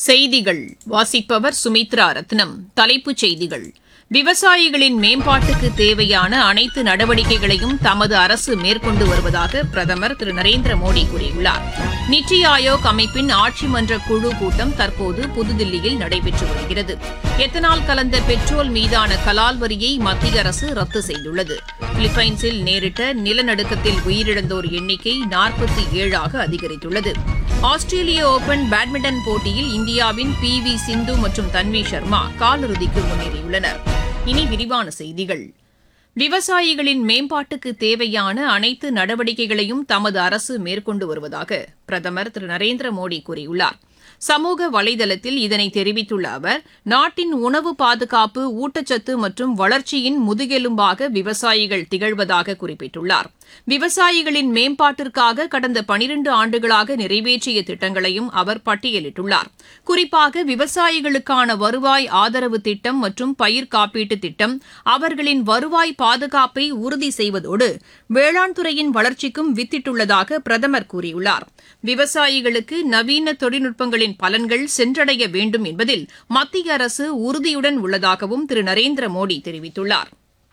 செய்திகள் வாசிப்பவர் சுமித்ரா ரத்னம் தலைப்புச் செய்திகள் விவசாயிகளின் மேம்பாட்டுக்கு தேவையான அனைத்து நடவடிக்கைகளையும் தமது அரசு மேற்கொண்டு வருவதாக பிரதமர் திரு நரேந்திர மோடி கூறியுள்ளார் நித்தி ஆயோக் அமைப்பின் ஆட்சி மன்ற குழு கூட்டம் தற்போது புதுதில்லியில் நடைபெற்று வருகிறது எத்தனால் கலந்த பெட்ரோல் மீதான கலால் வரியை மத்திய அரசு ரத்து செய்துள்ளது பிலிப்பைன்ஸில் நேரிட்ட நிலநடுக்கத்தில் உயிரிழந்தோர் எண்ணிக்கை நாற்பத்தி ஏழாக அதிகரித்துள்ளது ஆஸ்திரேலிய ஓபன் பேட்மிண்டன் போட்டியில் இந்தியாவின் பி வி சிந்து மற்றும் தன்வி சர்மா காலிறுதிக்கு முன்னேறியுள்ளனர் இனி விரிவான செய்திகள் விவசாயிகளின் மேம்பாட்டுக்கு தேவையான அனைத்து நடவடிக்கைகளையும் தமது அரசு மேற்கொண்டு வருவதாக பிரதமர் திரு நரேந்திர மோடி கூறியுள்ளார் சமூக வலைதளத்தில் இதனை தெரிவித்துள்ள அவர் நாட்டின் உணவு பாதுகாப்பு ஊட்டச்சத்து மற்றும் வளர்ச்சியின் முதுகெலும்பாக விவசாயிகள் திகழ்வதாக குறிப்பிட்டுள்ளார் விவசாயிகளின் மேம்பாட்டிற்காக கடந்த பனிரண்டு ஆண்டுகளாக நிறைவேற்றிய திட்டங்களையும் அவர் பட்டியலிட்டுள்ளார் குறிப்பாக விவசாயிகளுக்கான வருவாய் ஆதரவு திட்டம் மற்றும் பயிர் காப்பீட்டு திட்டம் அவர்களின் வருவாய் பாதுகாப்பை உறுதி செய்வதோடு வேளாண் துறையின் வளர்ச்சிக்கும் வித்திட்டுள்ளதாக பிரதமர் கூறியுள்ளார் விவசாயிகளுக்கு நவீன தொழில்நுட்பங்களின் பலன்கள் சென்றடைய வேண்டும் என்பதில் மத்திய அரசு உறுதியுடன் உள்ளதாகவும் திரு நரேந்திர மோடி தெரிவித்துள்ளார்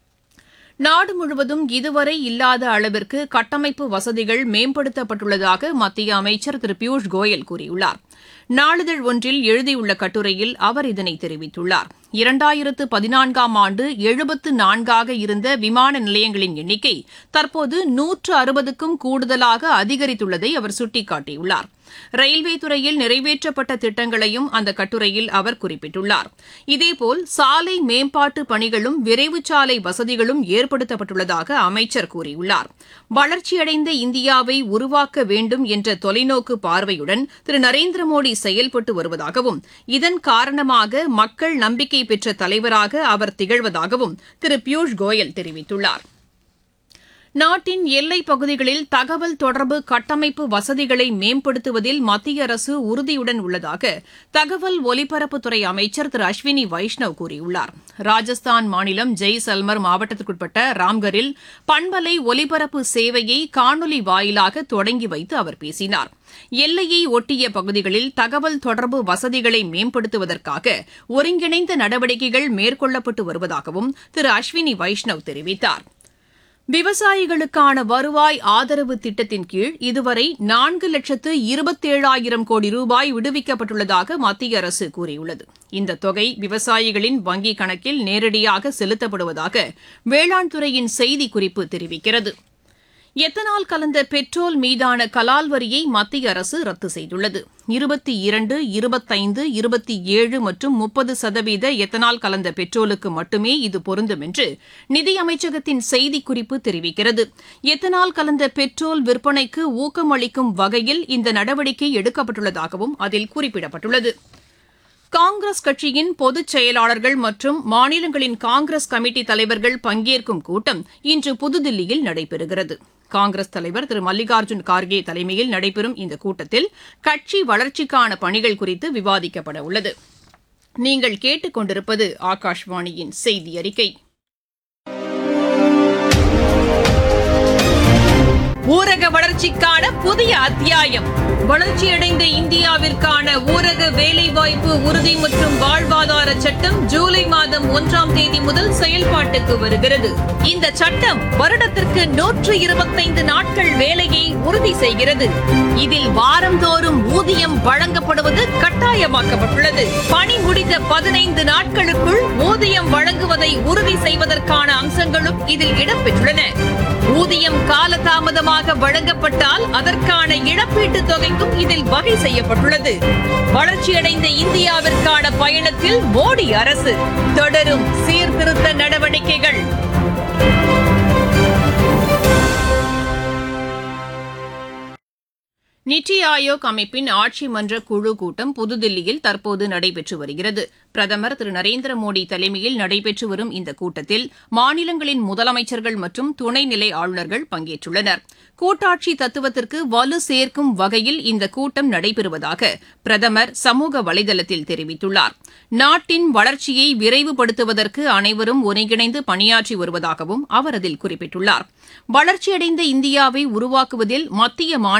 நாடு முழுவதும் இதுவரை இல்லாத அளவிற்கு கட்டமைப்பு வசதிகள் மேம்படுத்தப்பட்டுள்ளதாக மத்திய அமைச்சர் திரு பியூஷ் கோயல் கூறியுள்ளார் நாளிதழ் ஒன்றில் எழுதியுள்ள கட்டுரையில் அவர் இதனை தெரிவித்துள்ளார் இரண்டாயிரத்து பதினான்காம் ஆண்டு எழுபத்து நான்காக இருந்த விமான நிலையங்களின் எண்ணிக்கை தற்போது நூற்று அறுபதுக்கும் கூடுதலாக அதிகரித்துள்ளதை அவர் சுட்டிக்காட்டியுள்ளார் ரயில்வே துறையில் நிறைவேற்றப்பட்ட திட்டங்களையும் அந்த கட்டுரையில் அவர் குறிப்பிட்டுள்ளார் இதேபோல் சாலை மேம்பாட்டு பணிகளும் விரைவு சாலை வசதிகளும் ஏற்படுத்தப்பட்டுள்ளதாக அமைச்சர் கூறியுள்ளார் வளர்ச்சியடைந்த இந்தியாவை உருவாக்க வேண்டும் என்ற தொலைநோக்கு பார்வையுடன் திரு நரேந்திர மோடி செயல்பட்டு வருவதாகவும் இதன் காரணமாக மக்கள் நம்பிக்கை பெற்ற தலைவராக அவர் திகழ்வதாகவும் திரு பியூஷ் கோயல் தெரிவித்துள்ளார் நாட்டின் எல்லைப் பகுதிகளில் தகவல் தொடர்பு கட்டமைப்பு வசதிகளை மேம்படுத்துவதில் மத்திய அரசு உறுதியுடன் உள்ளதாக தகவல் ஒலிபரப்புத்துறை அமைச்சர் திரு அஸ்வினி வைஷ்ணவ் கூறியுள்ளார் ராஜஸ்தான் மாநிலம் ஜெய்சல்மர் மாவட்டத்திற்குட்பட்ட ராம்கரில் பண்பலை ஒலிபரப்பு சேவையை காணொலி வாயிலாக தொடங்கி வைத்து அவர் பேசினார் எல்லையை ஒட்டிய பகுதிகளில் தகவல் தொடர்பு வசதிகளை மேம்படுத்துவதற்காக ஒருங்கிணைந்த நடவடிக்கைகள் மேற்கொள்ளப்பட்டு வருவதாகவும் திரு அஸ்வினி வைஷ்ணவ் தெரிவித்தார் விவசாயிகளுக்கான வருவாய் ஆதரவு திட்டத்தின் கீழ் இதுவரை நான்கு லட்சத்து இருபத்தேழாயிரம் கோடி ரூபாய் விடுவிக்கப்பட்டுள்ளதாக மத்திய அரசு கூறியுள்ளது இந்த தொகை விவசாயிகளின் வங்கிக் கணக்கில் நேரடியாக செலுத்தப்படுவதாக வேளாண் துறையின் செய்திக்குறிப்பு தெரிவிக்கிறது எத்தனால் கலந்த பெட்ரோல் மீதான கலால் வரியை மத்திய அரசு ரத்து செய்துள்ளது இருபத்தி இரண்டு இருபத்தைந்து இருபத்தி ஏழு மற்றும் முப்பது சதவீத எத்தனால் கலந்த பெட்ரோலுக்கு மட்டுமே இது பொருந்தும் என்று நிதியமைச்சகத்தின் செய்திக்குறிப்பு தெரிவிக்கிறது எத்தனால் கலந்த பெட்ரோல் விற்பனைக்கு ஊக்கமளிக்கும் வகையில் இந்த நடவடிக்கை எடுக்கப்பட்டுள்ளதாகவும் அதில் குறிப்பிடப்பட்டுள்ளது காங்கிரஸ் கட்சியின் பொதுச் செயலாளர்கள் மற்றும் மாநிலங்களின் காங்கிரஸ் கமிட்டி தலைவர்கள் பங்கேற்கும் கூட்டம் இன்று புதுதில்லியில் நடைபெறுகிறது காங்கிரஸ் தலைவர் திரு மல்லிகார்ஜுன் கார்கே தலைமையில் நடைபெறும் இந்த கூட்டத்தில் கட்சி வளர்ச்சிக்கான பணிகள் குறித்து விவாதிக்கப்பட உள்ளது நீங்கள் கேட்டுக்கொண்டிருப்பது ஆகாஷ்வாணியின் செய்தி அறிக்கை ஊரக வளர்ச்சிக்கான புதிய அத்தியாயம் வளர்ச்சியடைந்த இந்தியாவிற்கான ஊரக வேலைவாய்ப்பு உறுதி மற்றும் வாழ்வாதார சட்டம் ஜூலை மாதம் ஒன்றாம் தேதி முதல் செயல்பாட்டுக்கு வருகிறது இந்த சட்டம் வருடத்திற்கு நூற்று இருபத்தைந்து நாட்கள் வேலையை உறுதி செய்கிறது இதில் வாரந்தோறும் ஊதியம் வழங்கப்படுவது கட்டாயமாக்கப்பட்டுள்ளது பணி முடிந்த பதினைந்து நாட்களுக்குள் ஊதியம் வழங்குவதை உறுதி செய்வதற்கான அம்சங்களும் இதில் இடம்பெற்றுள்ளன ஊதியம் காலதாமதமாக வழங்கப்பட்டால் அதற்கான இழப்பீட்டுத் தொகைக்கும் இதில் வகை செய்யப்பட்டுள்ளது வளர்ச்சியடைந்த இந்தியாவிற்கான பயணத்தில் மோடி அரசு தொடரும் சீர்திருத்த நடவடிக்கைகள் நித்தி ஆயோக் அமைப்பின் ஆட்சி மன்ற குழு கூட்டம் புதுதில்லியில் தற்போது நடைபெற்று வருகிறது பிரதமர் திரு நரேந்திர மோடி தலைமையில் நடைபெற்று வரும் இந்த கூட்டத்தில் மாநிலங்களின் முதலமைச்சர்கள் மற்றும் துணைநிலை ஆளுநர்கள் பங்கேற்றுள்ளனர் கூட்டாட்சி தத்துவத்திற்கு வலு சேர்க்கும் வகையில் இந்த கூட்டம் நடைபெறுவதாக பிரதமர் சமூக வலைதளத்தில் தெரிவித்துள்ளார் நாட்டின் வளர்ச்சியை விரைவுபடுத்துவதற்கு அனைவரும் ஒருங்கிணைந்து பணியாற்றி வருவதாகவும் அவர் அதில் குறிப்பிட்டுள்ளார் வளர்ச்சியடைந்த இந்தியாவை உருவாக்குவதில் மத்திய மாநில